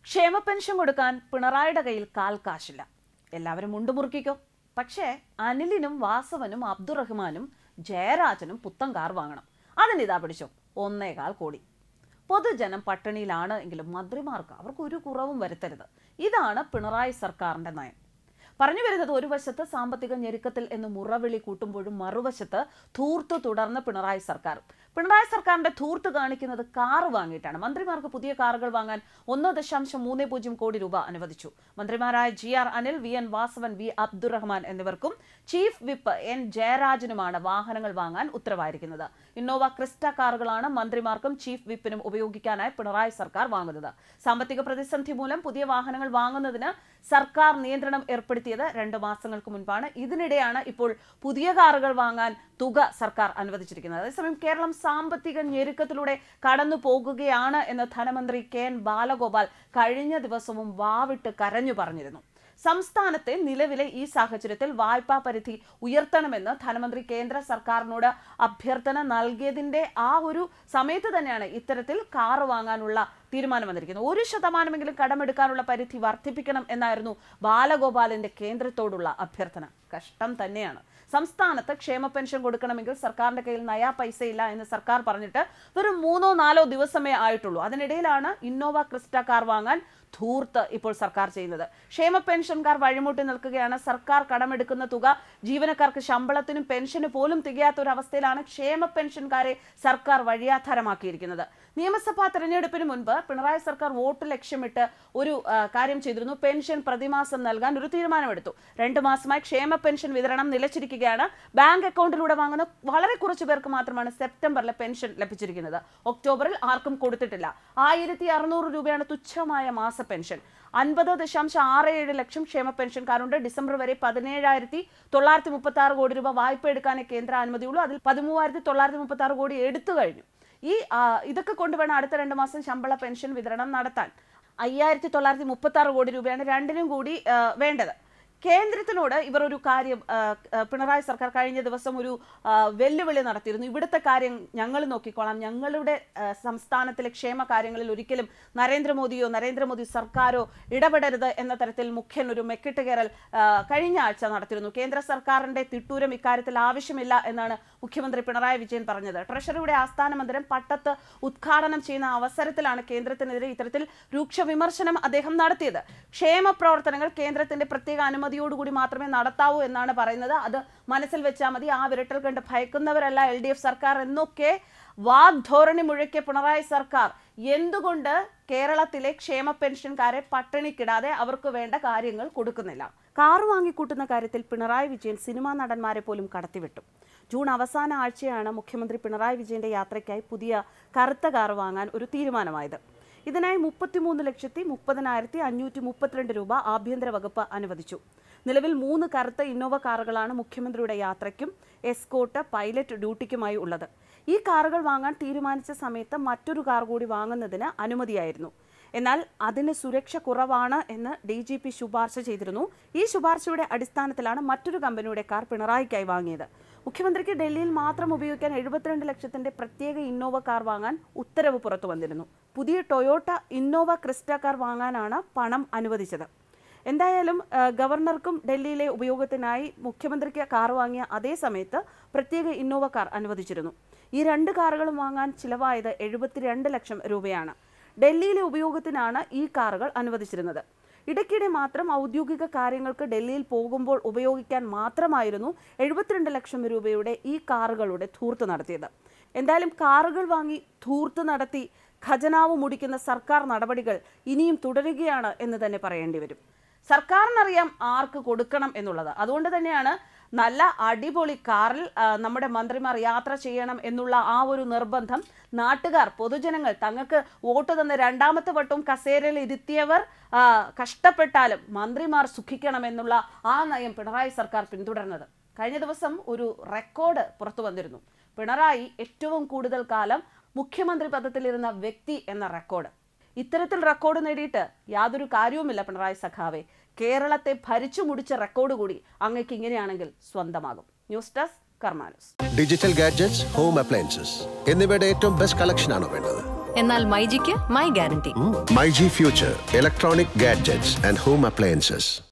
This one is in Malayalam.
ക്ഷേമ പെൻഷൻ കൊടുക്കാൻ പിണറായിയുടെ കയ്യിൽ കാൽ കാശില്ല എല്ലാവരും മുണ്ടുമുറുക്കിക്കോ പക്ഷേ അനിലിനും വാസവനും അബ്ദുറഹ്മാനും ജയരാജനും പുത്തൻ കാർ വാങ്ങണം അതിനിതാ പിടിച്ചോ ഒന്നേകാൽ കോടി പൊതുജനം പട്ടിണിയിലാണ് എങ്കിലും മന്ത്രിമാർക്ക് അവർക്ക് ഒരു കുറവും വരുത്തരുത് ഇതാണ് പിണറായി സർക്കാരിന്റെ നയം പറഞ്ഞു വരുന്നത് ഒരു വശത്ത് സാമ്പത്തിക ഞെരുക്കത്തിൽ എന്ന് മുറവിളി കൂട്ടുമ്പോഴും മറുവശത്ത് ധൂർത്ത് തുടർന്ന് പിണറായി സർക്കാർ പിണറായി സർക്കാരിന്റെ ധൂർത്ത് കാണിക്കുന്നത് കാർ വാങ്ങിയിട്ടാണ് മന്ത്രിമാർക്ക് പുതിയ കാറുകൾ വാങ്ങാൻ ഒന്ന് ദശാംശം മൂന്ന് പൂജ്യം കോടി രൂപ അനുവദിച്ചു മന്ത്രിമാരായ G R Anil V N Vasavan V Abdurahman എന്നിവർക്കും ചീഫ് വിപ്പ് എൻ ജയരാജനുമാണ് വാഹനങ്ങൾ വാങ്ങാൻ ഉത്തരവായിരിക്കുന്നത് ഇന്നോവ ക്രിസ്റ്റ കാറുകളാണ് മന്ത്രിമാർക്കും ചീഫ് വിപ്പിനും ഉപയോഗിക്കാനായി പിണറായി സർക്കാർ വാങ്ങുന്നത് സാമ്പത്തിക പ്രതിസന്ധി മൂലം പുതിയ വാഹനങ്ങൾ വാങ്ങുന്നതിന് സർക്കാർ നിയന്ത്രണം ഏർപ്പെടുത്തിയത് രണ്ട് മാസങ്ങൾക്ക് മുൻപാണ് ഇതിനിടെയാണ് ഇപ്പോൾ പുതിയ കാറുകൾ വാങ്ങാൻ തുക സർക്കാർ അനുവദിച്ചിരിക്കുന്നത് അതേസമയം കേരളം സാമ്പത്തിക ഞെരുക്കത്തിലൂടെ കടന്നു പോകുകയാണ് എന്ന് ധനമന്ത്രി കെ എൻ ബാലഗോപാൽ കഴിഞ്ഞ ദിവസവും വാവിട്ട് കരഞ്ഞു പറഞ്ഞിരുന്നു സംസ്ഥാനത്തെ നിലവിലെ ഈ സാഹചര്യത്തിൽ വായ്പാ പരിധി ഉയർത്തണമെന്ന് ധനമന്ത്രി കേന്ദ്ര സർക്കാരിനോട് അഭ്യർത്ഥന നൽകിയതിന്റെ ആ ഒരു സമയത്ത് തന്നെയാണ് ഇത്തരത്തിൽ കാറ് വാങ്ങാനുള്ള തീരുമാനം വന്നിരിക്കുന്നത് ഒരു ശതമാനമെങ്കിലും കടമെടുക്കാനുള്ള പരിധി വർദ്ധിപ്പിക്കണം എന്നായിരുന്നു ബാലഗോപാലിന്റെ കേന്ദ്രത്തോടുള്ള അഭ്യർത്ഥന കഷ്ടം തന്നെയാണ് സംസ്ഥാനത്ത് ക്ഷേമ പെൻഷൻ കൊടുക്കണമെങ്കിൽ സർക്കാരിന്റെ കയ്യിൽ നയാ പൈസ ഇല്ല എന്ന് സർക്കാർ പറഞ്ഞിട്ട് വെറും മൂന്നോ നാലോ ദിവസമേ ആയിട്ടുള്ളൂ അതിനിടയിലാണ് ഇന്നോവ ക്രിസ്റ്റ കാർ വാങ്ങാൻ ധൂർത്ത് ഇപ്പോൾ സർക്കാർ ചെയ്യുന്നത് ക്ഷേമ പെൻഷൻകാർ വഴിമുട്ടി നിൽക്കുകയാണ് സർക്കാർ കടമെടുക്കുന്ന തുക ജീവനക്കാർക്ക് ശമ്പളത്തിനും പെൻഷന് പോലും തികയാത്ത ഒരു അവസ്ഥയിലാണ് ക്ഷേമ പെൻഷൻകാരെ സർക്കാർ വഴിയാധാരമാക്കിയിരിക്കുന്നത് നിയമസഭാ തെരഞ്ഞെടുപ്പിന് മുൻപ് പിണറായി സർക്കാർ വോട്ട് ലക്ഷ്യമിട്ട് ഒരു ആ, കാര്യം ചെയ്തിരുന്നു പെൻഷൻ പ്രതിമാസം നൽകാൻ ഒരു തീരുമാനമെടുത്തു രണ്ടു മാസമായി ക്ഷേമ പെൻഷൻ വിതരണം നിലച്ചിരിക്കുകയാണ് ബാങ്ക് അക്കൗണ്ടിലൂടെ വാങ്ങുന്ന വളരെ കുറച്ചു പേർക്ക് മാത്രമാണ് സെപ്റ്റംബറിലെ പെൻഷൻ ലഭിച്ചിരിക്കുന്നത് ഒക്ടോബറിൽ ആർക്കും കൊടുത്തിട്ടില്ല ആയിരത്തി അറുന്നൂറ് രൂപയാണ് തുച്ഛമായ മാസ പെൻഷൻ അൻപത് ദശാംശം ആറ് ഏഴ് ലക്ഷം ക്ഷേമ പെൻഷൻകാരുണ്ട് ഡിസംബർ വരെ പതിനേഴായിരത്തി തൊള്ളായിരത്തി മുപ്പത്തി ആറ് കോടി രൂപ വായ്പ എടുക്കാനേ കേന്ദ്ര അനുമതിയുള്ളൂ അതിൽ പതിമൂവായിരത്തി തൊള്ളായിരത്തി മുപ്പത്തി ആറ് കോടി എടുത്തു കഴിഞ്ഞു ഈ ആ, ഇതൊക്കെ കൊണ്ടുവേണം അടുത്ത രണ്ട് മാസം ശമ്പള പെൻഷൻ വിതരണം നടത്താൻ അയ്യായിരത്തി തൊള്ളായിരത്തി മുപ്പത്തി ആറ് കോടി രൂപയാണ് രണ്ടിനും കൂടി ആ, വേണ്ടത് കേന്ദ്രത്തിനോട് ഇവർ ഒരു കാര്യം ആ, ആ, പിണറായി സർക്കാർ കഴിഞ്ഞ ദിവസം ഒരു ആ, വെല്ലുവിളി നടത്തിയിരുന്നു ഇവിടുത്തെ കാര്യം ഞങ്ങൾ നോക്കിക്കോളാം ഞങ്ങളുടെ ആ, സംസ്ഥാനത്തിലെ ക്ഷേമ കാര്യങ്ങളിൽ ഒരിക്കലും നരേന്ദ്രമോദിയോ നരേന്ദ്രമോദി സർക്കാരോ ഇടപെടരുത് എന്ന തരത്തിൽ മുഖ്യൻ ഒരു മെക്കിട്ട് കയറൽ ആ, കഴിഞ്ഞ ആഴ്ച നടത്തിയിരുന്നു കേന്ദ്ര സർക്കാരിന്റെ തിട്ടൂരം ഇക്കാര്യത്തിൽ ആവശ്യമില്ല എന്നാണ് മുഖ്യമന്ത്രി പിണറായി വിജയൻ പറഞ്ഞത് ട്രഷറിയുടെ ആസ്ഥാന മന്ദിരം പട്ടത്ത് ഉദ്ഘാടനം ചെയ്യുന്ന അവസരത്തിലാണ് കേന്ദ്രത്തിനെതിരെ ഇത്തരത്തിൽ രൂക്ഷ വിമർശനം അദ്ദേഹം നടത്തിയത് ക്ഷേമ പ്രവർത്തനങ്ങൾ കേന്ദ്രത്തിന്റെ പ്രത്യേക അനുമതിയോടുകൂടി മാത്രമേ നടത്താവൂ എന്നാണ് പറയുന്നത് അത് മനസ്സിൽ വെച്ചാൽ മതി ആ വിരട്ടൽ കണ്ട് ഭയക്കുന്നവരല്ല എൽ ഡി എഫ് സർക്കാർ എന്നൊക്കെ വാഗ്ധോരണി മുഴക്കിയ പിണറായി സർക്കാർ എന്തുകൊണ്ട് കേരളത്തിലെ ക്ഷേമ പെൻഷൻകാരെ പട്ടിണിക്കിടാതെ അവർക്ക് വേണ്ട കാര്യങ്ങൾ കൊടുക്കുന്നില്ല കാറ് വാങ്ങിക്കൂട്ടുന്ന കാര്യത്തിൽ പിണറായി വിജയൻ സിനിമാ നടന്മാരെ പോലും കടത്തിവിട്ടു ജൂൺ അവസാന ആഴ്ചയാണ് മുഖ്യമന്ത്രി പിണറായി വിജയന്റെ യാത്രയ്ക്കായി പുതിയ കറുത്ത കാർ വാങ്ങാൻ ഒരു തീരുമാനമായത് ഇതിനായി മുപ്പത്തിമൂന്ന് ലക്ഷത്തി മുപ്പതിനായിരത്തി അഞ്ഞൂറ്റി മുപ്പത്തിരണ്ട് രൂപ ആഭ്യന്തര വകുപ്പ് അനുവദിച്ചു നിലവിൽ മൂന്ന് കറുത്ത ഇന്നോവ കാറുകളാണ് മുഖ്യമന്ത്രിയുടെ യാത്രയ്ക്കും എസ്കോട്ട് പൈലറ്റ് ഡ്യൂട്ടിക്കുമായി ഉള്ളത് ഈ കാറുകൾ വാങ്ങാൻ തീരുമാനിച്ച സമയത്ത് മറ്റൊരു കാർ കൂടി വാങ്ങുന്നതിന് അനുമതിയായിരുന്നു എന്നാൽ അതിന് സുരക്ഷ കുറവാണ് എന്ന് ഡി ജി പി ശുപാർശ ചെയ്തിരുന്നു ഈ ശുപാർശയുടെ അടിസ്ഥാനത്തിലാണ് മറ്റൊരു കമ്പനിയുടെ കാർ പിണറായിക്കായി വാങ്ങിയത് മുഖ്യമന്ത്രിക്ക് ഡൽഹിയിൽ മാത്രം ഉപയോഗിക്കാൻ എഴുപത്തിരണ്ട് ലക്ഷത്തിന്റെ പ്രത്യേക ഇന്നോവ കാർ വാങ്ങാൻ ഉത്തരവ് പുറത്തു വന്നിരുന്നു പുതിയ ടൊയോട്ട ഇന്നോവ ക്രിസ്റ്റ കാർ വാങ്ങാനാണ് പണം അനുവദിച്ചത് എന്തായാലും ആ, ഗവർണർക്കും ഡൽഹിയിലെ ഉപയോഗത്തിനായി മുഖ്യമന്ത്രിക്ക് കാർ വാങ്ങിയ അതേ സമയത്ത് പ്രത്യേക ഇന്നോവ കാർ അനുവദിച്ചിരുന്നു ഈ രണ്ട് കാറുകളും വാങ്ങാൻ ചിലവായത് എഴുപത്തിരണ്ട് ലക്ഷം രൂപയാണ് ഡൽഹിയിലെ ഉപയോഗത്തിനാണ് ഈ കാറുകൾ അനുവദിച്ചിരുന്നത് ഇടയ്ക്കിടെ മാത്രം ഔദ്യോഗിക കാര്യങ്ങൾക്ക് ഡൽഹിയിൽ പോകുമ്പോൾ ഉപയോഗിക്കാൻ മാത്രമായിരുന്നു എഴുപത്തിരണ്ട് ലക്ഷം രൂപയുടെ ഈ കാറുകളുടെ ധൂർത്ത് നടത്തിയത് എന്തായാലും കാറുകൾ വാങ്ങി ധൂർത്ത് നടത്തി ഖജനാവ് മുടിക്കുന്ന സർക്കാർ നടപടികൾ ഇനിയും തുടരുകയാണ് എന്ന് തന്നെ പറയേണ്ടി വരും സർക്കാരിനറിയാം ആർക്ക് കൊടുക്കണം എന്നുള്ളത് അതുകൊണ്ട് തന്നെയാണ് നല്ല അടിപൊളി കാറിൽ ആ, നമ്മുടെ മന്ത്രിമാർ യാത്ര ചെയ്യണം എന്നുള്ള ആ ഒരു നിർബന്ധം നാട്ടുകാർ പൊതുജനങ്ങൾ തങ്ങൾക്ക് വോട്ട് തന്ന രണ്ടാമത്തെ വട്ടവും കസേരയിൽ ഇരുത്തിയവർ ആ, കഷ്ടപ്പെട്ടാലും മന്ത്രിമാർ സുഖിക്കണമെന്നുള്ള ആ നയം പിണറായി സർക്കാർ പിന്തുടർന്നത് കഴിഞ്ഞ ദിവസം ഒരു റെക്കോർഡ് പുറത്തു വന്നിരുന്നു പിണറായി ഏറ്റവും കൂടുതൽ കാലം മുഖ്യമന്ത്രി പദത്തിലിരുന്ന വ്യക്തി എന്ന റെക്കോർഡ് ഇത്തരത്തിൽ റെക്കോർഡ് നേടിയിട്ട് യാതൊരു കാര്യവുമില്ല പിണറായി സഖാവെ കേരളത്തെ ഭരിച്ചു മുടിച്ച റെക്കോർഡ് കൂടി അങ്ങക്ക് ഇങ്ങനെയാണെങ്കിൽ സ്വന്തമാകും ന്യൂസ് ഡെസ്ക് കർമാനസ് ഡിജിറ്റൽ ഗാഡ്ജറ്റ്സ് ഹോം അപ്ലയൻസസ് എന്നിവയുടെ ഏറ്റവും ബെസ്റ്റ് കളക്ഷൻ ആണോ വേണ്ടത് എന്നാൽ മൈജിക്ക് my guarantee my G future electronic gadgets and home appliances